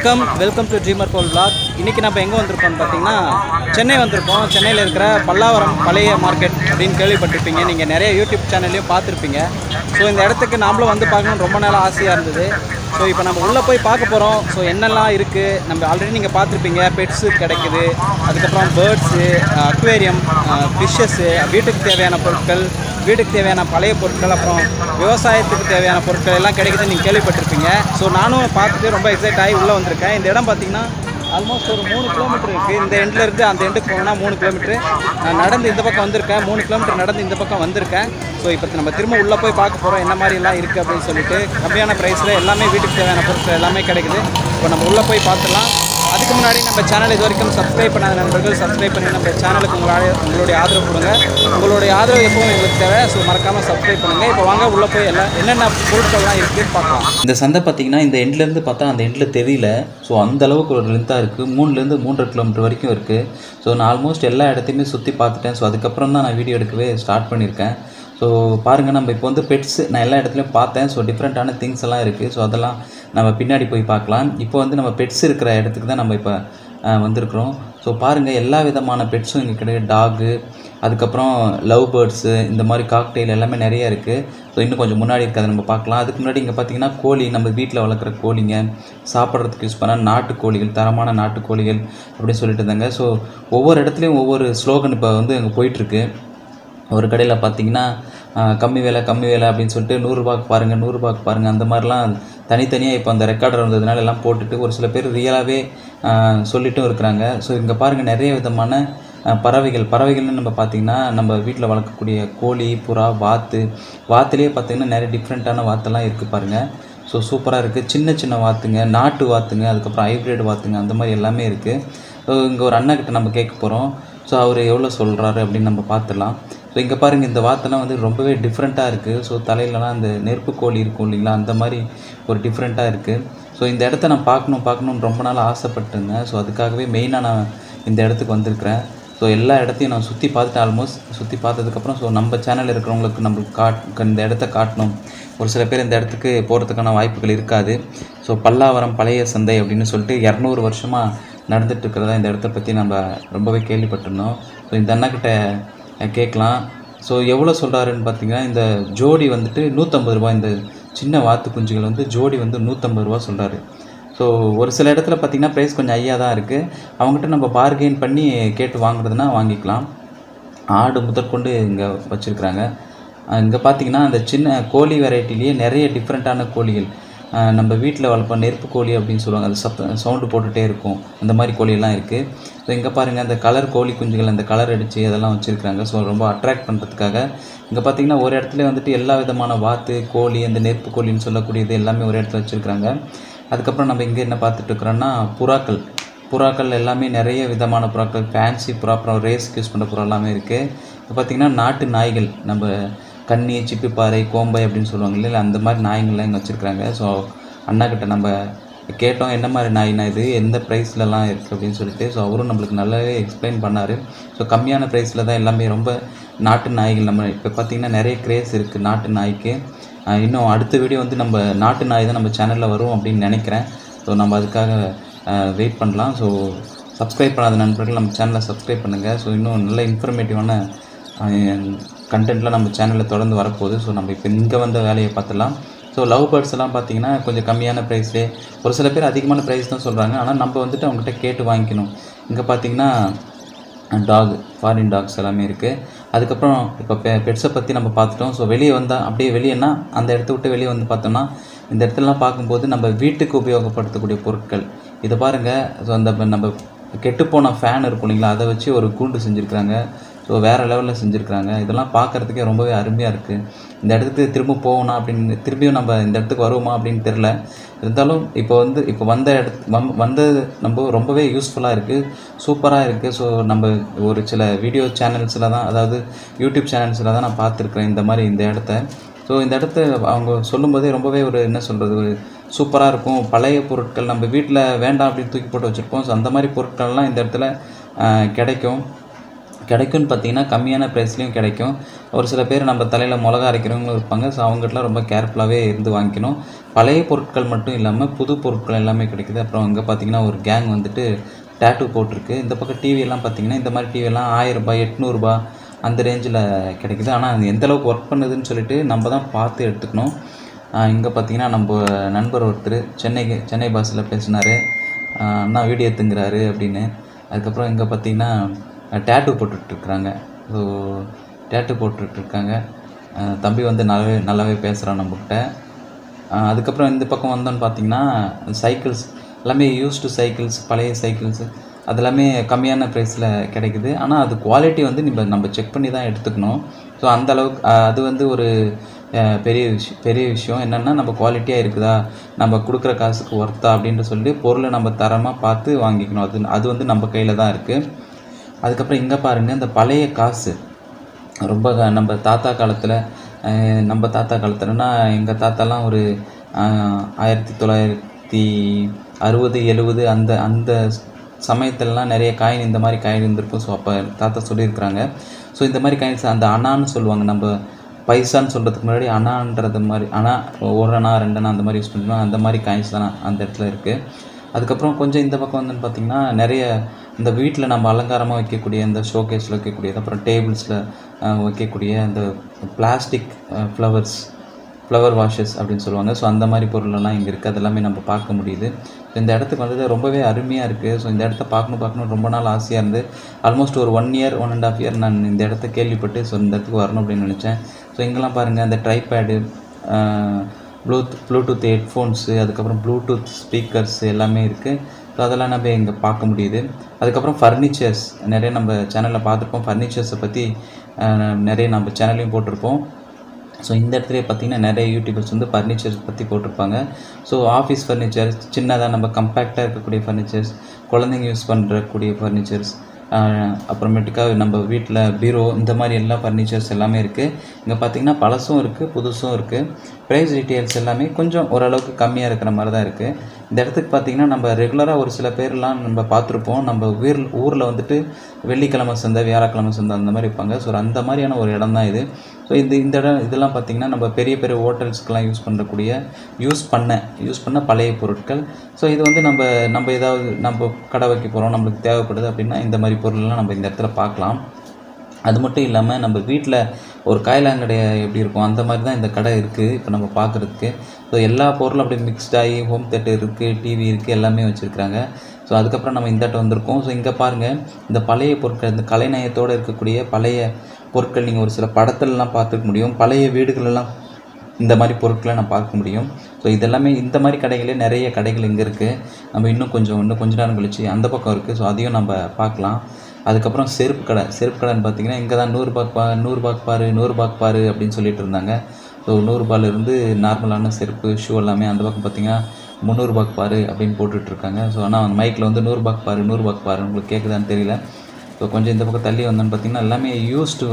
வணக்கம் welcome to dreamer போல் vlog இன்றைக்கி நம்ம எங்கே வந்திருக்கோம்னு பார்த்தீங்கன்னா சென்னை வந்திருக்கோம் சென்னையில் இருக்கிற பல்லாவரம் பழைய மார்க்கெட் அப்படின்னு கேள்விப்பட்டிருப்பீங்க நீங்கள் நிறைய யூடியூப் சேனல்லையும் பார்த்துருப்பீங்க ஸோ இந்த இடத்துக்கு நாமளும் வந்து பார்க்கணும்னு ரொம்ப நாள் ஆசையாக இருந்தது ஸோ இப்போ நம்ம உள்ளே போய் பார்க்க போகிறோம் ஸோ என்னெல்லாம் இருக்குது நம்ம ஆல்ரெடி நீங்கள் பார்த்துருப்பீங்க பெட்ஸு கிடைக்குது அதுக்கப்புறம் பேர்ட்ஸு அக்வேரியம் ஃபிஷ்ஷஸ்ஸு வீட்டுக்கு தேவையான பொருட்கள் வீட்டுக்கு தேவையான பழைய பொருட்கள் அப்புறம் விவசாயத்துக்கு தேவையான பொருட்கள் எல்லாம் கிடைக்குதுன்னு நீங்கள் கேள்விப்பட்டிருப்பீங்க ஸோ நானும் பார்த்துட்டு ரொம்ப எக்ஸைட் ஆகி உள்ளே வந்திருக்கேன் இந்த இடம் பார்த்தீங்கன்னா ஆல்மோஸ்ட் ஒரு மூணு கிலோமீட்டர் இருக்குது இந்த எண்டில் இருந்து அந்த எண்டுக்கு போனால் மூணு கிலோமீட்டர் நான் நடந்து இந்த பக்கம் வந்திருக்கேன் மூணு கிலோமீட்டர் நடந்து இந்த பக்கம் வந்திருக்கேன் ஸோ இப்போ நம்ம திரும்ப உள்ளே போய் பார்க்க போகிறோம் என்ன மாதிரிலாம் இருக்குது அப்படின்னு சொல்லிட்டு கம்மியான ப்ரைஸில் எல்லாமே வீட்டுக்கு தேவையான பொருட்கள் எல்லாமே கிடைக்குது இப்போ நம்ம உள்ளே போய் பார்த்துடலாம் அதுக்கு முன்னாடி நம்ம சேனல் இது வரைக்கும் சப்ஸ்கிரைப் பண்ணாத நண்பர்கள் சப்ஸ்கிரைப் பண்ணி நம்ம சேனலுக்கு உங்களுடைய உங்களுடைய ஆதரவு கொடுங்க உங்களுடைய ஆதரவு எப்பவும் எங்களுக்கு தேவை ஸோ மறக்காமல் சப்ஸ்கிரைப் பண்ணுங்கள் இப்போ வாங்க உள்ளே போய் எல்லாம் என்னென்ன பொருட்கள்லாம் இருக்குதுன்னு பார்க்கலாம் இந்த சந்தை பார்த்தீங்கன்னா இந்த எண்ட்லேருந்து பார்த்தா அந்த எண்டில் தெரியல ஸோ அந்த அளவுக்கு ஒரு லென்த்தாக இருக்குது மூணுலேருந்து மூன்றரை கிலோமீட்டர் வரைக்கும் இருக்குது ஸோ நான் ஆல்மோஸ்ட் எல்லா இடத்தையுமே சுற்றி பார்த்துட்டேன் ஸோ அதுக்கப்புறம் தான் நான் வீடியோ எடுக்கவே ஸ்டார்ட் பண்ணியிருக்கேன் ஸோ பாருங்கள் நம்ம இப்போ வந்து பெட்ஸ் நான் எல்லா இடத்துலையும் பார்த்தேன் ஸோ டிஃப்ரெண்ட்டான திங்ஸ் எல்லாம் இருக்குது ஸோ அதெல்லாம் நம்ம பின்னாடி போய் பார்க்கலாம் இப்போ வந்து நம்ம பெட்ஸ் இருக்கிற இடத்துக்கு தான் நம்ம இப்போ அஹ், வந்திருக்கிறோம் ஸோ பாருங்கள் எல்லா விதமான பெட்ஸும் இங்கே கிடையாது டாகு அதுக்கப்புறம் லவ் பேர்ட்ஸு இந்த மாதிரி காக்டெயில் எல்லாமே நிறைய இருக்குது ஸோ இன்னும் கொஞ்சம் முன்னாடி இருக்கிறத நம்ம பார்க்கலாம் அதுக்கு முன்னாடி இங்கே பார்த்தீங்கன்னா கோழி நம்ம வீட்டில் வளர்க்குற கோழிங்க சாப்பிட்றதுக்கு யூஸ் பண்ண நாட்டுக்கோழிகள் தரமான நாட்டுக்கோழிகள் அப்படின்னு சொல்லிட்டு இருந்தாங்க ஸோ ஒவ்வொரு இடத்துலையும் ஒவ்வொரு ஸ்லோகன் இப்போ வந்து அங்கே போயிட்டுருக்கு ஒரு கடையில் பார்த்தீங்கன்னா ஆஹ், கம்மி விலை கம்மி விலை அப்படின்னு சொல்லிட்டு நூறுரூபாக்கு பாருங்கள் நூறுரூபாக்கு பாருங்கள் அந்த மாதிரிலாம் தனித்தனியாக இப்போ அந்த ரெக்கார்டர் வந்ததுனால எல்லாம் போட்டுட்டு ஒரு சில பேர் ரியலாகவே சொல்லிட்டும் இருக்கிறாங்க ஸோ இங்கே பாருங்கள் நிறைய விதமான ஆஹ், பறவைகள் பறவைகள்னு நம்ம பார்த்திங்கன்னா நம்ம வீட்டில் வளர்க்கக்கூடிய கோழி புறா வாத்து வாத்துலேயே பார்த்திங்கன்னா நிறைய டிஃப்ரெண்ட்டான வாத்தெல்லாம் இருக்குது பாருங்கள் ஸோ சூப்பராக இருக்குது சின்ன சின்ன வாத்துங்க நாட்டு வாத்துங்க அதுக்கப்புறம் ஹைப்ரிட் வாத்துங்க அந்த மாதிரி எல்லாமே இருக்குது ஸோ இங்கே ஒரு அண்ணாக்கிட்ட நம்ம கேட்க போகிறோம் ஸோ அவர் எவ்வளோ சொல்கிறாரு அப்படின்னு நம்ம பார்த்துடலாம் ஸோ இங்கே பாருங்கள் இந்த வாத்தெல்லாம் வந்து ரொம்பவே டிஃப்ரெண்ட்டாக இருக்குது ஸோ தலையிலலாம் அந்த நெருப்பு கோழி இருக்கும் இல்லைங்களா அந்த மாதிரி ஒரு டிஃப்ரெண்ட்டாக இருக்குது ஸோ இந்த இடத்த நான் பார்க்கணும் பார்க்கணுன்னு ரொம்ப நாள் ஆசைப்பட்டிருந்தேன் ஸோ அதுக்காகவே மெயினாக நான் இந்த இடத்துக்கு வந்திருக்கிறேன் ஸோ எல்லா இடத்தையும் நான் சுற்றி பார்த்துட்டு ஆல்மோஸ்ட் சுற்றி பார்த்ததுக்கப்புறம் ஸோ நம்ம சேனல் இருக்கிறவங்களுக்கு நம்மளுக்கு காட் இந்த இடத்த காட்டணும் ஒரு சில பேர் இந்த இடத்துக்கு போகிறதுக்கான வாய்ப்புகள் இருக்காது ஸோ பல்லாவரம் பழைய சந்தை அப்படின்னு சொல்லிட்டு இரநூறு வருஷமாக நடந்துட்டு இருக்கிறதா இந்த இடத்த பற்றி நம்ம ரொம்பவே கேள்விப்பட்டிருந்தோம் ஸோ இந்த அண்ணாக்கிட்ட கேட்கலாம் ஸோ எவ்வளோ சொல்கிறாருன்னு பார்த்தீங்கன்னா இந்த ஜோடி வந்துட்டு நூற்றம்பது ரூபா இந்த சின்ன வாத்து குஞ்சுகள் வந்து ஜோடி வந்து நூற்றம்பது ரூபா சொல்கிறாரு ஸோ ஒரு சில இடத்துல பார்த்தீங்கன்னா ப்ரைஸ் கொஞ்சம் ஐயா தான் இருக்குது அவங்ககிட்ட நம்ம பார்கெயின் பண்ணி கேட்டு வாங்குறதுனா வாங்கிக்கலாம் ஆடு முதற்கொண்டு இங்கே வச்சுருக்குறாங்க இங்கே பார்த்தீங்கன்னா அந்த சின்ன கோழி வெரைட்டிலேயே நிறைய டிஃப்ரெண்ட்டான கோழிகள் அஹ் நம்ம வீட்டில் வளர்ப்போம் நெருப்பு கோழி அப்படின்னு சொல்லுவாங்க அது சத்த சவுண்டு போட்டுகிட்டே இருக்கும் அந்த மாதிரி கோழியெல்லாம் இருக்குது ஸோ இங்கே பாருங்கள் அந்த கலர் கோழி குஞ்சுகள் அந்த கலர் அடித்து அதெல்லாம் வச்சுருக்காங்க ஸோ ரொம்ப அட்ராக்ட் பண்ணுறதுக்காக இங்கே பார்த்தீங்கன்னா ஒரு இடத்துல வந்துட்டு எல்லா விதமான வாத்து கோழி அந்த நெருப்பு கோழின்னு சொல்லக்கூடியது எல்லாமே ஒரு இடத்துல வச்சுருக்காங்க அதுக்கப்புறம் நம்ம இங்கே என்ன பார்த்துட்டு இருக்கிறோன்னா புறாக்கள் புறாக்கள் எல்லாமே நிறைய விதமான புறாக்கள் ஃபேன்சி புறா அப்புறம் ரேஸ்க்கு யூஸ் பண்ணுற புறா எல்லாமே இருக்குது இப்போ பார்த்திங்கன்னா நாட்டு நாய்கள் நம்ம கன்னி சிப்பிப்பாறை கோம்பை அப்படின்னு சொல்லுவாங்க இல்லையா அந்த மாதிரி நாய்ங்கள்லாம் இங்கே வச்சுருக்காங்க ஸோ அண்ணா கிட்ட நம்ம கேட்டோம் என்ன மாதிரி நாய்னா இது எந்த ப்ரைஸ்லலாம் இருக்குது அப்படின்னு சொல்லிட்டு ஸோ அவரும் நம்மளுக்கு நல்லாவே எக்ஸ்பிளைன் பண்ணார் ஸோ கம்மியான ப்ரைஸில் தான் எல்லாமே ரொம்ப நாட்டு நாய்கள் நம்ம இப்போ பார்த்திங்கன்னா நிறைய கிரேஸ் இருக்குது நாட்டு நாய்க்கு ஆஹ் இன்னும் அடுத்த வீடியோ வந்து நம்ம நாட்டு நாய் தான் நம்ம சேனலில் வரும் அப்படின்னு நினைக்கிறேன் ஸோ நம்ம அதுக்காக வெயிட் பண்ணலாம் ஸோ சப்ஸ்கிரைப் பண்ணாத நண்பர்கள் நம்ம சேனலை சப்ஸ்கிரைப் பண்ணுங்கள் ஸோ இன்னும் நல்ல இன்ஃபர்மேட்டிவான கண்டென்ட்லாம் நம்ம சேனலில் தொடர்ந்து வரப்போகுது ஸோ நம்ம இப்போ இங்கே வந்த வேலையை பார்த்துலாம் ஸோ லவ் பேர்ட்ஸ் எல்லாம் பார்த்தீங்கன்னா கொஞ்சம் கம்மியான ப்ரைஸ்லேயே ஒரு சில பேர் அதிகமான ப்ரைஸ் தான் சொல்கிறாங்க ஆனால் நம்ம வந்துட்டு அவங்ககிட்ட கேட்டு வாங்கிக்கணும் இங்கே பார்த்தீங்கன்னா டாக் ஃபாரின் டாக்ஸ் எல்லாமே இருக்குது அதுக்கப்புறம் இப்போ பெ பெட்ஸை பற்றி நம்ம பார்த்துட்டோம் ஸோ வெளியே வந்தால் அப்படியே வெளியேனா அந்த இடத்த விட்டு வெளியே வந்து பார்த்தோம்னா இந்த இடத்துலலாம் பார்க்கும்போது நம்ம வீட்டுக்கு உபயோகப்படுத்தக்கூடிய பொருட்கள் இதை பாருங்கள் ஸோ அந்த ப- நம்ம கெட்டுப்போன ஃபேன் இருக்கும் இல்லைங்களா அதை வச்சு ஒரு கூண்டு செஞ்சுருக்குறாங்க ஸோ வேறு லெவலில் செஞ்சுருக்குறாங்க இதெல்லாம் பார்க்குறதுக்கே ரொம்பவே அருமையாக இருக்குது இந்த இடத்துக்கு திரும்ப போகணும் அப்படின்னு திரும்பியும் நம்ம இந்த இடத்துக்கு வருவோமா அப்படின்னு தெரில இருந்தாலும் இப்போ வந்து இப்போ வந்த இடத்து வம் வந்தது நம்ம ரொம்பவே யூஸ்ஃபுல்லாக இருக்குது சூப்பராக இருக்குது ஸோ நம்ம ஒரு சில வீடியோ சேனல்ஸில் தான் அதாவது யூடியூப் சேனல்ஸில் தான் நான் பார்த்துருக்குறேன் இந்த மாதிரி இந்த இடத்த ஸோ இந்த இடத்த அவங்க சொல்லும்போதே ரொம்பவே ஒரு என்ன சொல்கிறது ஒரு சூப்பராக இருக்கும் பழைய பொருட்கள் நம்ம வீட்டில் வேண்டாம் அப்படின்னு தூக்கி போட்டு வச்சுருப்போம் ஸோ அந்த மாதிரி பொருட்கள்லாம் இந்த இடத்துல ஆஹ், கிடைக்கும் கிடைக்கும்னு பார்த்தீங்கன்னா கம்மியான ப்ரைஸ்லேயும் கிடைக்கும் ஒரு சில பேர் நம்ம தலையில் மிளகா அரைக்கிறவங்களும் இருப்பாங்க ஸோ அவங்ககிட்டலாம் ரொம்ப கேர்ஃபுல்லாகவே இருந்து வாங்கிக்கணும் பழைய பொருட்கள் மட்டும் இல்லாமல் புது பொருட்கள் எல்லாமே கிடைக்குது அப்புறம் அங்கே பார்த்தீங்கன்னா ஒரு கேங் வந்துட்டு டேட்டூ போட்டிருக்கு இந்த பக்கம் டிவி எல்லாம் பார்த்தீங்கன்னா இந்த மாதிரி டிவி எல்லாம் ஆயிரம் ரூபாய் எட்நூறுபா அந்த ரேஞ்சில் கிடைக்குது ஆனால் அது எந்த அளவுக்கு ஒர்க் பண்ணுதுன்னு சொல்லிட்டு நம்ம தான் பார்த்து எடுத்துக்கணும் இங்கே பார்த்தீங்கன்னா நம்ம நண்பர் ஒருத்தர் சென்னைக்கு சென்னை பாஸில் பேசினார் அண்ணா வீடியோ எடுத்துங்கிறாரு அப்படின்னு அதுக்கப்புறம் இங்கே பார்த்தீங்கன்னா டேட்டூ போட்டுட்ருக்குறாங்க ஸோ டேட்டூ போட்டுட்ருக்காங்க தம்பி வந்து நல்லாவே நல்லாவே பேசுகிறான் நம்மக்கிட்ட ஆஹ் அதுக்கப்புறம் இந்த பக்கம் வந்தோன்னு பார்த்தீங்கன்னா சைக்கிள்ஸ் எல்லாமே யூஸ்டு சைக்கிள்ஸ் பழைய சைக்கிள்ஸ் அது எல்லாமே கம்மியான ப்ரைஸில் கிடைக்குது ஆனால் அது குவாலிட்டி வந்து நம்ம நம்ம செக் பண்ணி தான் எடுத்துக்கணும் ஸோ அந்த அளவுக்கு ஆஹ் அது வந்து ஒரு ஆஹ் பெரிய விஷயம் பெரிய விஷயம் என்னென்னா நம்ம குவாலிட்டியாக இருக்குதா நம்ம கொடுக்குற காசுக்கு ஒர்த்தா அப்படின்ட்டு சொல்லி பொருளை நம்ம தரமாக பார்த்து வாங்கிக்கணும் அது அது வந்து நம்ம கையில் தான் இருக்குது அதுக்கப்புறம் இங்கே பாருங்கள் இந்த பழைய காசு ரொம்ப க- நம்ம தாத்தா காலத்தில் நம்ம தாத்தா காலத்துலனா எங்கள் தாத்தாலாம் ஒரு அஹ், ஆயிரத்தி தொள்ளாயிரத்தி அறுபது எழுபது அந்த அந்த சமயத்துலலாம் நிறைய காயின் இந்த மாதிரி காயின் இருந்திருக்கும் ஸோ அப்போ தாத்தா சொல்லியிருக்கிறாங்க ஸோ இந்த மாதிரி காயின்ஸ் அந்த அணான்னு சொல்லுவாங்க நம்ம பைசான்னு சொல்கிறதுக்கு முன்னாடி அணான்றது மாதிரி அணா ஒரு அணா ரெண்டு அணா அந்த மாதிரி யூஸ் பண்ணுவோம் அந்த மாதிரி காயின்ஸ் தான் அந்த இடத்துல இருக்குது அதுக்கப்புறம் கொஞ்சம் இந்த பக்கம் வந்து பார்த்திங்கன்னா நிறைய இந்த வீட்டில் நம்ம அலங்காரமாக வைக்கக்கூடிய இந்த ஷோகேஸில் வைக்கக்கூடியது அப்புறம் டேபிள்ஸில் வைக்கக்கூடிய அந்த பிளாஸ்டிக் ஃப்ளவர்ஸ் ஃப்ளவர் வாஷஸ் அப்படின்னு சொல்லுவாங்க ஸோ அந்த மாதிரி பொருளெல்லாம் இங்கே இருக்குது அதெல்லாமே நம்ம பார்க்க முடியுது ஸோ இந்த இடத்துக்கு வந்தது ரொம்பவே அருமையாக இருக்குது ஸோ இந்த இடத்த பார்க்கணும் பார்க்கணும் ரொம்ப நாள் ஆசையாக இருந்து ஆல்மோஸ்ட் ஒரு one year one and half year நான் இந்த இடத்த கேள்விப்பட்டு ஸோ இந்த இடத்துக்கு வரணும் அப்படின்னு நினச்சேன் ஸோ இங்கெல்லாம் பாருங்கள் அந்த ட்ரைபேடு ப்ளூத் ப்ளூடூத் ஹெட்ஃபோன்ஸு அதுக்கப்புறம் ப்ளூடூத் ஸ்பீக்கர்ஸ் எல்லாமே இருக்குது ஸோ அதெல்லாம் நம்ம இங்கே பார்க்க முடியுது அதுக்கப்புறம் ஃபர்னிச்சர்ஸ் நிறைய நம்ம சேனலில் பார்த்துருப்போம் ஃபர்னிச்சர்ஸை பற்றி நிறைய நம்ம சேனல்லையும் போட்டிருப்போம் ஸோ இந்த இடத்துல பார்த்தீங்கன்னா நிறைய யூடியூபர்ஸ் வந்து ஃபர்னிச்சர்ஸ் பற்றி போட்டிருப்பாங்க ஸோ ஆஃபீஸ் ஃபர்னிச்சர்ஸ் சின்னதாக நம்ம கம்பேக்டாக இருக்கக்கூடிய ஃபர்னிச்சர்ஸ் குழந்தைங்க யூஸ் பண்ணுறக்கூடிய ஃபர்னிச்சர்ஸ் அப்புறமேட்டுக்கா நம்ம வீட்டில் பீரோ இந்த மாதிரி எல்லா ஃபர்னிச்சர்ஸ் எல்லாமே இருக்குது இங்கே பார்த்தீங்கன்னா பழசும் இருக்குது புதுசும் இருக்குது ப்ரைஸ் டீட்டெயில்ஸ் எல்லாமே கொஞ்சம் ஓரளவுக்கு கம்மியாக இருக்கிற மாதிரி தான் இருக்குது இந்த இடத்துக்கு பார்த்தீங்கன்னா நம்ம ரெகுலராக ஒரு சில பேர்லாம் நம்ம பார்த்துருப்போம் நம்ம ஊர் ஊரில் வந்துட்டு வெள்ளிக்கிழமை சந்தை வியாழக்கிழமை சந்தை அந்த மாதிரி இருப்பாங்க ஸோ அந்த மாதிரியான ஒரு இடம் தான் இது ஸோ இந்த இந்த இடம் இதெல்லாம் பார்த்திங்கன்னா நம்ம பெரிய பெரிய ஹோட்டல்ஸ்க்கெலாம் யூஸ் பண்ணக்கூடிய யூஸ் பண்ண யூஸ் பண்ண பழைய பொருட்கள் ஸோ இது வந்து நம்ம நம்ம ஏதாவது நம்ம கடை வைக்க போகிறோம் நம்மளுக்கு தேவைப்படுது அப்படின்னா இந்த மாதிரி பொருள்லாம் நம்ம இந்த இடத்துல பார்க்கலாம் அது மட்டும் இல்லாமல் நம்ம வீட்டில் ஒரு காயலாங்கடை எப்படி இருக்கும் அந்த மாதிரி தான் இந்த கடை இருக்குது இப்போ நம்ம பார்க்குறதுக்கு ஸோ எல்லா பொருளும் அப்படியே மிக்ஸ்ட் ஆகி ஹோம் தேட்டர் இருக்குது டிவி இருக்குது எல்லாமே வச்சுருக்காங்க ஸோ அதுக்கப்புறம் நம்ம இந்த இடத்த வந்திருக்கோம் ஸோ இங்கே பாருங்கள் இந்த பழைய பொருட்கள் இந்த கலைநயத்தோடு இருக்கக்கூடிய பழைய பொருட்கள் நீங்கள் ஒரு சில படத்துலலாம் பார்த்துக்க முடியும் பழைய வீடுகளெல்லாம் இந்த மாதிரி பொருட்களை நான் பார்க்க முடியும் ஸோ இதெல்லாமே இந்த மாதிரி கடைகளே நிறைய கடைகள் இங்கே இருக்குது நம்ம இன்னும் கொஞ்சம் இன்னும் கொஞ்ச நேரம் கழிச்சு அந்த பக்கம் இருக்குது ஸோ அதையும் நம்ம பார்க்கலாம் அதுக்கப்புறம் செருப்பு கடை செருப்பு கடைன்னு பார்த்தீங்கன்னா இங்கே தான் நூறுபாக்கு பா நூறுபாக்கு பாரு நூறுபாக்கு பாரு அப்படின்னு சொல்லிட்டு இருந்தாங்க ஸோ நூறுரூபாலேருந்து நார்மலான செருப்பு ஷூ எல்லாமே அந்த பக்கம் பார்த்தீங்கன்னா முந்நூறுபாக்கு பாரு அப்படின்னு போட்டுட்ருக்காங்க ஸோ ஆனால் அந்த மைக்கில் வந்து நூறுபாக்கு பாரு நூறுபாக்கு பாரு உங்களுக்கு கேட்குதான்னு தெரியல ஸோ கொஞ்சம் இந்த பக்கம் தள்ளி வந்தோன்னு பார்த்தீங்கன்னா எல்லாமே யூஸ்டு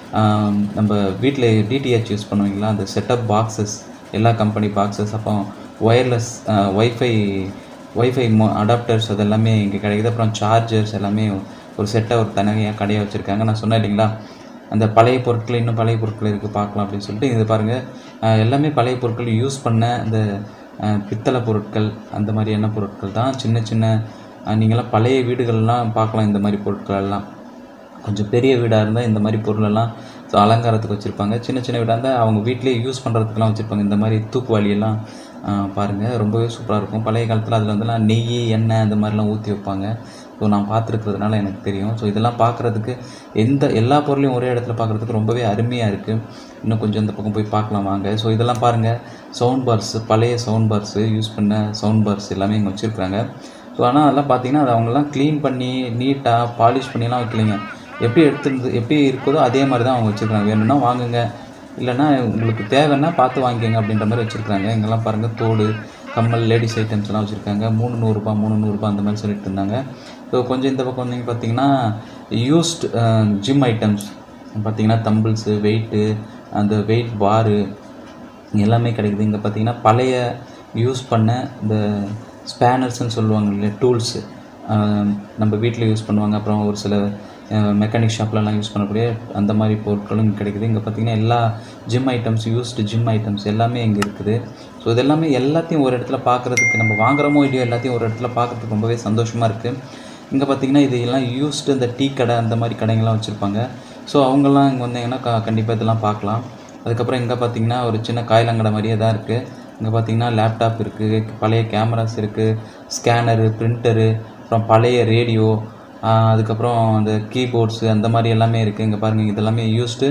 நம்ம வீட்டில் டிடிஹெச் யூஸ் பண்ணுவீங்களா அந்த செட்டப் பாக்ஸஸ் எல்லா கம்பெனி பாக்ஸஸ் அப்புறம் ஒயர்லெஸ் ஒய்ஃபை ஒய்ஃபை மோ அடாப்டர்ஸ் அது எல்லாமே இங்கே கிடைக்குது அப்புறம் சார்ஜர்ஸ் எல்லாமே ஒரு செட்டாக ஒரு தனியாக கடையாக வச்சுருக்காங்க நான் சொன்னேன் இல்லைங்களா அந்த பழைய பொருட்கள் இன்னும் பழைய பொருட்கள் இருக்குது பார்க்கலாம் அப்படின்னு சொல்லிட்டு இது பாருங்கள் எல்லாமே பழைய பொருட்கள் யூஸ் பண்ண அந்த அஹ், பித்தளை பொருட்கள் அந்த மாதிரியான பொருட்கள் தான் சின்ன சின்ன அஹ், நீங்களாம் பழைய வீடுகள்லாம் பார்க்கலாம் இந்த மாதிரி பொருட்கள் எல்லாம் கொஞ்சம் பெரிய வீடாக இருந்தால் இந்த மாதிரி பொருளெல்லாம் ஸோ அலங்காரத்துக்கு வச்சுருப்பாங்க சின்ன சின்ன வீடாக இருந்தால் அவங்க வீட்டிலேயே யூஸ் பண்ணுறதுக்கெலாம் வச்சுருப்பாங்க இந்த மாதிரி தூக்குவாளியெல்லாம் பாருங்கள் ரொம்பவே சூப்பராக இருக்கும் பழைய காலத்தில் அதில் வந்துலாம் நெய் எண்ணெய் அந்த மாதிரிலாம் ஊற்றி வைப்பாங்க ஸோ நான் பார்த்துருக்கிறதுனால எனக்கு தெரியும் ஸோ இதெல்லாம் பார்க்குறதுக்கு எந்த எல்லா பொருளையும் ஒரே இடத்துல பார்க்குறதுக்கு ரொம்பவே அருமையாக இருக்குது இன்னும் கொஞ்சம் இந்த பக்கம் போய் பார்க்கலாம் வாங்க ஸோ இதெல்லாம் பாருங்கள் சவுண்ட் பார்ஸ் பழைய சவுண்ட் பார்ஸு யூஸ் பண்ண சவுண்ட் பார்ஸ் எல்லாமே இங்கே வச்சுருக்காங்க ஸோ ஆனால் அதெல்லாம் பார்த்தீங்கன்னா அது அவங்கெல்லாம் க்ளீன் பண்ணி நீட்டாக பாலிஷ் பண்ணிலாம் வைக்கலைங்க எப்படி எடுத்துருந்து எப்படி இருக்குதோ அதே மாதிரி தான் அவங்க வச்சுருக்காங்க வேணும்னா வாங்குங்க இல்லைன்னா உங்களுக்கு தேவைன்னா பார்த்து வாங்கிக்கோங்க அப்படின்ற மாதிரி வச்சுருக்காங்க இங்கெல்லாம் பாருங்கள் தோடு கம்மல் லேடிஸ் ஐட்டம்ஸ்லாம் வச்சுருக்காங்க மூணு நூறுரூபா மூணு நூறுரூபா அந்த மாதிரி சொல்லிட்டு இருந்தாங்க ஸோ கொஞ்சம் இந்த பக்கம் வந்தீங்க பார்த்தீங்கன்னா யூஸ்ட் ஜிம் ஐட்டம்ஸ் பார்த்தீங்கன்னா தம்பிள்ஸு வெயிட்டு அந்த வெயிட் பாரு எல்லாமே கிடைக்குது இங்கே பார்த்தீங்கன்னா பழைய யூஸ் பண்ண இந்த ஸ்பேனர்ஸ்னு சொல்லுவாங்க இல்லையா டூல்ஸு நம்ம வீட்டில் யூஸ் பண்ணுவாங்க அப்புறம் ஒரு சில மெக்கானிக் ஷாப்லலாம் யூஸ் பண்ணக்கூடிய அந்த மாதிரி பொருட்களும் இங்கே கிடைக்குது இங்கே பார்த்தீங்கன்னா எல்லா gym items used gym items எல்லாமே இங்கே இருக்குது ஸோ இது எல்லாமே எல்லாத்தையும் ஒரு இடத்துல பார்க்குறதுக்கு நம்ம வாங்குறோமோ இல்லையோ எல்லாத்தையும் ஒரு இடத்துல பார்க்குறதுக்கு ரொம்பவே சந்தோஷமாக இருக்குது இங்கே பார்த்தீங்கன்னா இது எல்லாம் யூஸ்டு இந்த டீ கடை அந்த மாதிரி கடைங்கள்லாம் வச்சுருப்பாங்க ஸோ அவங்கெல்லாம் இங்கே வந்தீங்கன்னா க கண்டிப்பாக இதெல்லாம் பார்க்கலாம் அதுக்கப்புறம் இங்கே பார்த்தீங்கன்னா ஒரு சின்ன காயிலங்கடை மாதிரியே தான் இருக்குது இங்கே பார்த்தீங்கன்னா லேப்டாப் இருக்குது பழைய கேமராஸ் இருக்குது ஸ்கேனரு பிரிண்டரு அப்புறம் பழைய ரேடியோ அதுக்கப்புறம் அந்த கீபோர்ட்ஸு அந்த மாதிரி எல்லாமே இருக்குது இங்கே பாருங்கள் இதெல்லாமே யூஸ்டு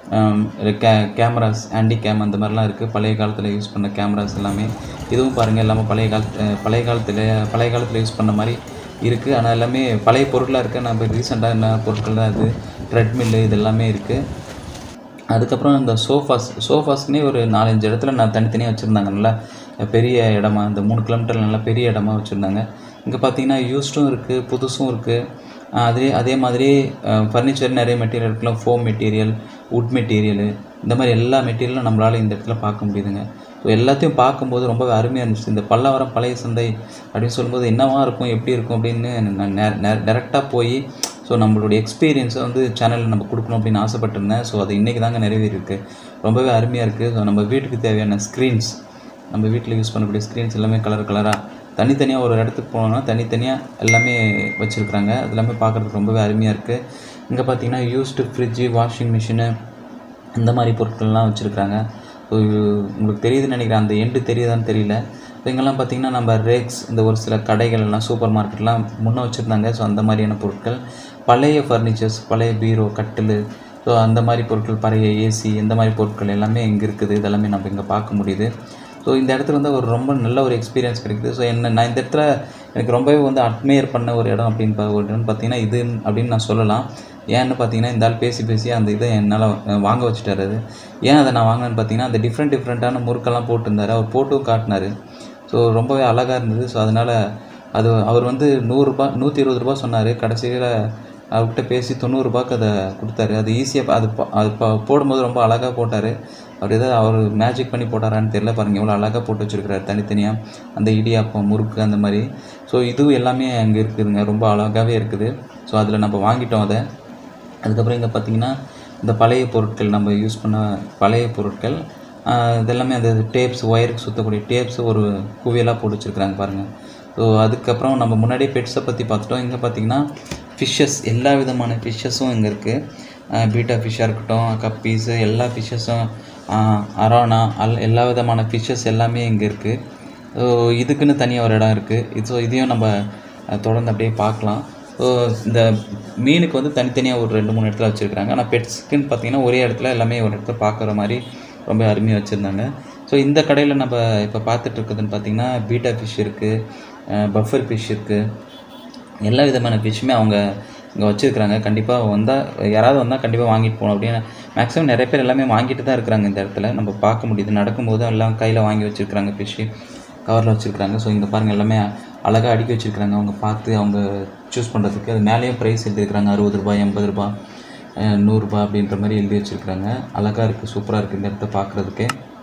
கே கேமராஸ் ஆன்டி கேம் அந்த மாதிரிலாம் இருக்குது பழைய காலத்தில் யூஸ் பண்ண கேமராஸ் எல்லாமே இதுவும் பாருங்கள் எல்லாமே பழைய காலத்து அஹ் பழைய காலத்தில் பழைய காலத்தில் யூஸ் பண்ண மாதிரி இருக்குது ஆனால் எல்லாமே பழைய பொருளாக இருக்குது நம்ம ரீசெண்டாக என்ன பொருட்கள் தான் இது ட்ரெட்மில்லு இது எல்லாமே இருக்குது அதுக்கப்புறம் இந்த சோஃபாஸ் சோஃபாஸ்க்குனே ஒரு நாலஞ்சு இடத்துல நான் தனித்தனியாக வச்சுருந்தாங்க நல்லா பெரிய இடமா இந்த மூணு கிலோமீட்டர் நல்லா பெரிய இடமா வச்சுருந்தாங்க இங்கே பார்த்தீங்கன்னா யூஸ்டும் இருக்குது புதுசும் இருக்குது அதே அதே மாதிரி ஃபர்னிச்சர் நிறைய மெட்டீரியல் இருக்கலாம் ஃபோம் மெட்டீரியல் வுட் மெட்டீரியலு இந்த மாதிரி எல்லா மெட்டீரியலும் நம்மளால் இந்த இடத்துல பார்க்க முடியுதுங்க ஸோ எல்லாத்தையும் பார்க்கும்போது ரொம்ப அருமையாக இருந்துச்சு இந்த பல்லாவரம் பழைய சந்தை அப்படின்னு சொல்லும்போது என்னவா இருக்கும் எப்படி இருக்கும் அப்படின்னு நான் டேரெக்டாக போய் ஸோ நம்மளுடைய எக்ஸ்பீரியன்ஸை வந்து சேனலில் நம்ம கொடுக்கணும் அப்படின்னு ஆசைப்பட்டிருந்தேன் ஸோ அது இன்றைக்கி தாங்க நிறைவேறியிருக்கு ரொம்பவே அருமையாக இருக்குது ஸோ நம்ம வீட்டுக்கு தேவையான ஸ்க்ரீன்ஸ் நம்ம வீட்டில் யூஸ் பண்ணக்கூடிய ஸ்க்ரீன்ஸ் எல்லாமே கலர் கலராக தனித்தனியாக ஒரு இடத்துக்கு போனோம்னா தனித்தனியாக எல்லாமே வச்சுருக்குறாங்க அது எல்லாமே பார்க்குறதுக்கு ரொம்பவே அருமையாக இருக்குது இங்கே பார்த்தீங்கன்னா யூஸ்டு ஃப்ரிட்ஜு வாஷிங் மிஷினு இந்த மாதிரி பொருட்கள்லாம் வச்சுருக்குறாங்க ஸோ உங்களுக்கு தெரியுதுன்னு நினைக்கிறேன் அந்த எண்டு தெரியுதான்னு தெரியல ஸோ இங்கெல்லாம் பார்த்தீங்கன்னா நம்ம ரேக்ஸ் இந்த ஒரு சில கடைகள் எல்லாம் சூப்பர் மார்க்கெட்லாம் முன்னே வச்சுருந்தாங்க ஸோ அந்த மாதிரியான பொருட்கள் பழைய ஃபர்னிச்சர்ஸ் பழைய பீரோ கட்டில் ஸோ அந்த மாதிரி பொருட்கள் பழைய ஏசி இந்த மாதிரி பொருட்கள் எல்லாமே இங்கே இருக்குது இதெல்லாமே நம்ம இங்கே பார்க்க முடியுது ஸோ இந்த இடத்துல வந்து ஒரு ரொம்ப நல்ல ஒரு எக்ஸ்பீரியன்ஸ் கிடைக்குது ஸோ என்ன நான் இந்த இடத்துல எனக்கு ரொம்பவே வந்து அட்மையர் பண்ண ஒரு இடம் அப்படின்னு பா- ஒரு இடம்னு பார்த்தீங்கன்னா இது அப்படின்னு நான் சொல்லலாம் ஏன்னு பார்த்தீங்கன்னா இந்த ஆள் பேசி பேசி அந்த இதை என்னால் வாங்க வச்சுட்டாரு அது ஏன் அதை நான் வாங்கினேன்னு பார்த்தீங்கன்னா அந்த டிஃப்ரெண்ட் டிஃப்ரெண்ட்டான முறுக்கெல்லாம் போட்டிருந்தாரு அவர் போட்டும் காட்டினாரு ஸோ ரொம்பவே அழகாக இருந்தது ஸோ அதனால் அது அவர் வந்து நூறுரூபா நூற்றி இருபது ரூபா சொன்னார் கடைசியில் அவர்கிட்ட பேசி தொண்ணூறுரூபாக்கு அதை கொடுத்தாரு அது ஈஸியாக அது ப- அது ப- போடும்போது ரொம்ப அழகாக போட்டார் அவர் ஏதோ அவர் மேஜிக் பண்ணி போட்டாரான்னு தெரியல பாருங்கள் எவ்வளோ அழகாக போட்டு வச்சுருக்கிறாரு தனித்தனியாக அந்த இடியாப்பம் முறுக்கு அந்த மாதிரி ஸோ இதுவும் எல்லாமே அங்கே இருக்குதுங்க ரொம்ப அழகாகவே இருக்குது ஸோ அதில் நம்ம வாங்கிட்டோம் அதை அதுக்கப்புறம் இங்கே பார்த்தீங்கன்னா இந்த பழைய பொருட்கள் நம்ம யூஸ் பண்ண பழைய பொருட்கள் ஆஹ் இதெல்லாமே அந்த டேப்ஸ் ஒயருக்கு சுற்றக்கூடிய டேப்ஸ் ஒரு குவியலாக போட்டு வச்சுருக்குறாங்க பாருங்கள் ஸோ அதுக்கப்புறம் நம்ம முன்னாடியே பெட்ஸை பற்றி பார்த்துட்டோம் இங்கே பார்த்தீங்கன்னா ஃபிஷ்ஷஸ் எல்லா விதமான ஃபிஷ்ஷஸும் இங்கே இருக்குது பீட்டா ஃபிஷ்ஷாக இருக்கட்டும் கப்பீஸு எல்லா ஃபிஷ்ஷஸும் அரோனா அல் எல்லா விதமான ஃபிஷ்ஷஸ் எல்லாமே இங்கே இருக்குது ஸோ இதுக்குன்னு தனியாக ஒரு இடம் இருக்குது இது ஸோ இதையும் நம்ம அஹ், தொடர்ந்து அப்படியே பார்க்கலாம் ஸோ இந்த மீனுக்கு வந்து தனித்தனியாக ஒரு ரெண்டு மூணு இடத்துல வச்சுருக்காங்க ஆனால் பெட்ஸ்க்குன்னு பார்த்தீங்கன்னா ஒரே இடத்துல எல்லாமே ஒரு இடத்துல பார்க்குற மாதிரி ரொம்ப அருமையாக வச்சுருந்தாங்க ஸோ இந்த கடையில் நம்ம இப்போ பார்த்துட்டு இருக்குதுன்னு பார்த்தீங்கன்னா பீட்டா ஃபிஷ் இருக்குது பஃபர் ஃபிஷ் இருக்குது எல்லா விதமான ஃபிஷ்ஷுமே அவங்க இங்கே வச்சுருக்குறாங்க கண்டிப்பாக வந்தால் யாராவது வந்தால் கண்டிப்பாக வாங்கிட்டு போகணும் அப்படின்னு மேக்ஸிமம் நிறைய பேர் எல்லாமே வாங்கிட்டு தான் இருக்கிறாங்க இந்த இடத்துல நம்ம பார்க்க முடியுது நடக்கும்போது எல்லாம் கையில் வாங்கி வச்சுருக்குறாங்க ஃபிஷ்ஷு கவரில் வச்சுருக்காங்க ஸோ இங்கே பாருங்கள் எல்லாமே அழகாக அடுக்கி வச்சுருக்காங்க அவங்க பார்த்து அவங்க சூஸ் பண்ணுறதுக்கு அது மேலேயும் ப்ரைஸ் எழுதியிருக்கிறாங்க அறுபது ரூபாய் எண்பது ரூபாய் அஹ் நூறுரூபா அப்படின்ற மாதிரி எழுதி வச்சுருக்குறாங்க அழகாக இருக்குது சூப்பராக இருக்குது இந்த இடத்த பார்க்குறதுக்கு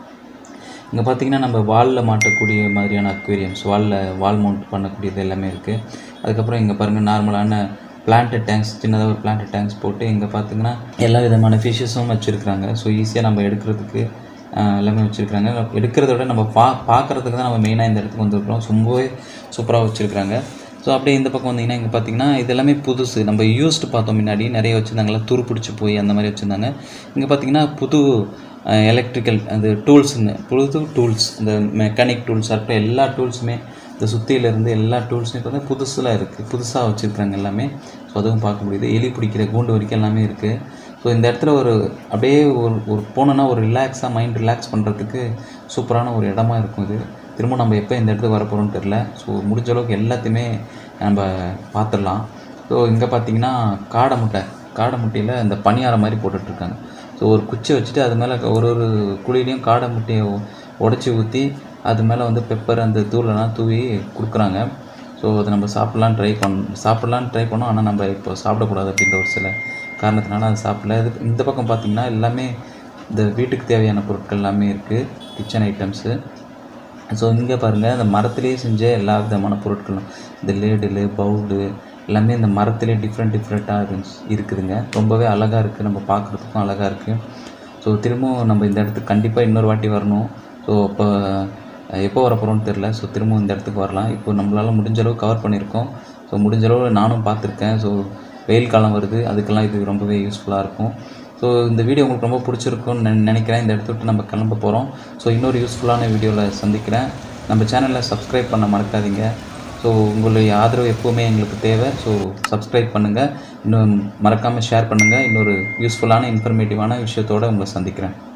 இங்கே பார்த்தீங்கன்னா நம்ம வாலில் மாட்டக்கூடிய மாதிரியான அக்வேரியம்ஸ் வாலில் வால் மவுண்ட் பண்ணக்கூடியது எல்லாமே இருக்குது அதுக்கப்புறம் இங்கே பாருங்கள் நார்மலான பிளான்டட் டேங்க்ஸ் சின்னதாக ஒரு பிளான்டட் டேங்க்ஸ் போட்டு இங்கே பார்த்தீங்கன்னா எல்லா விதமான ஃபிஷ்ஷஸும் வச்சுருக்குறாங்க ஸோ ஈஸியாக நம்ம எடுக்கிறதுக்கு ஆஹ், எல்லாமே வச்சுருக்குறாங்க எடுக்கிறத விட நம்ம பா பார்க்குறதுக்கு தான் நம்ம மெயினாக இந்த இடத்துக்கு வந்திருக்கிறோம் ரொம்பவே சூப்பராக வச்சுருக்குறாங்க ஸோ அப்படியே இந்த பக்கம் வந்தீங்கன்னா இங்கே பார்த்தீங்கன்னா இது எல்லாமே புதுசு நம்ம யூஸ்டு பார்த்தோம் முன்னாடி நிறைய வச்சுருந்தாங்களா துரு பிடிச்சி போய் அந்த மாதிரி வச்சுருந்தாங்க இங்கே பார்த்தீங்கன்னா புது எலக்ட்ரிக்கல் அந்த டூல்ஸுங்க புது டூல்ஸ் இந்த மெக்கானிக் டூல்ஸாக இருக்கட்டும் எல்லா டூல்ஸுமே இந்த சுத்தியிலேருந்து எல்லா டூல்ஸுமே பார்த்தா புதுசில் இருக்குது புதுசாக வச்சுருக்குறாங்க எல்லாமே ஸோ அதுவும் பார்க்க முடியுது எலி பிடிக்கிற கூண்டு வரைக்கும் எல்லாமே இருக்குது ஸோ இந்த இடத்துல ஒரு அப்படியே ஒரு ஒரு போனோன்னா ஒரு ரிலாக்ஸாக மைண்ட் ரிலாக்ஸ் பண்ணுறதுக்கு சூப்பரான ஒரு இடமா இருக்கும் இது திரும்ப நம்ம எப்போ இந்த இடத்துக்கு வர போகிறோம்னு தெரில ஸோ முடிஞ்ச அளவுக்கு எல்லாத்தையுமே நம்ம பார்த்துடலாம் ஸோ இங்கே பார்த்தீங்கன்னா காடை முட்டை காடை முட்டையில் இந்த பணியாரம் மாதிரி போட்டுட்ருக்காங்க ஸோ ஒரு குச்சி வச்சுட்டு அது மேலே ஒரு ஒரு குழியிலையும் காடை முட்டையை உடச்சி ஊற்றி அது மேலே வந்து பெப்பர் அந்த தூளெல்லாம் தூவி கொடுக்குறாங்க ஸோ அதை நம்ம சாப்பிட்லான்னு ட்ரை பண்ண சாப்பிட்லான்னு ட்ரை பண்ணோம் ஆனால் நம்ம இப்போ சாப்பிடக்கூடாது அப்படின்ற ஒரு சில காரணத்தினால அதை சாப்பிடல இது இந்த பக்கம் பார்த்திங்கன்னா எல்லாமே இந்த வீட்டுக்கு தேவையான பொருட்கள் எல்லாமே இருக்குது கிச்சன் ஐட்டம்ஸு ஸோ இங்கே பாருங்கள் அந்த மரத்துலேயே செஞ்ச எல்லா விதமான பொருட்களும் இந்த லேடிலு பவுலு எல்லாமே இந்த மரத்துலேயே டிஃப்ரெண்ட் டிஃப்ரெண்ட்டாக இருந்துச்சு இருக்குதுங்க ரொம்பவே அழகாக இருக்குது நம்ம பார்க்குறதுக்கும் அழகாக இருக்குது ஸோ திரும்பவும் நம்ம இந்த இடத்துக்கு கண்டிப்பாக இன்னொரு வாட்டி வரணும் ஸோ இப்போ எப்போ வர போகிறோம்னு தெரில ஸோ திரும்பவும் இந்த இடத்துக்கு வரலாம் இப்போ நம்மளால் முடிஞ்ச அளவு கவர் பண்ணியிருக்கோம் ஸோ முடிஞ்ச அளவு நானும் பார்த்துருக்கேன் ஸோ வெயில் காலம் வருது அதுக்கெல்லாம் இது ரொம்பவே யூஸ்ஃபுல்லாக இருக்கும் ஸோ இந்த வீடியோ உங்களுக்கு ரொம்ப பிடிச்சிருக்கும்னு நினை- நினைக்கிறேன் இந்த இடத்த விட்டு நம்ம கிளம்ப போகிறோம் ஸோ இன்னொரு யூஸ்ஃபுல்லான வீடியோவில் சந்திக்கிறேன் நம்ம சேனலில் சப்ஸ்கிரைப் பண்ண மறக்காதீங்க ஸோ உங்களுடைய ஆதரவு எப்போவுமே எங்களுக்கு தேவை ஸோ சப்ஸ்கிரைப் பண்ணுங்கள் இன்னும் மறக்காமல் ஷேர் பண்ணுங்கள் இன்னொரு யூஸ்ஃபுல்லான இன்ஃபர்மேட்டிவான விஷயத்தோடு உங்களை சந்திக்கிறேன்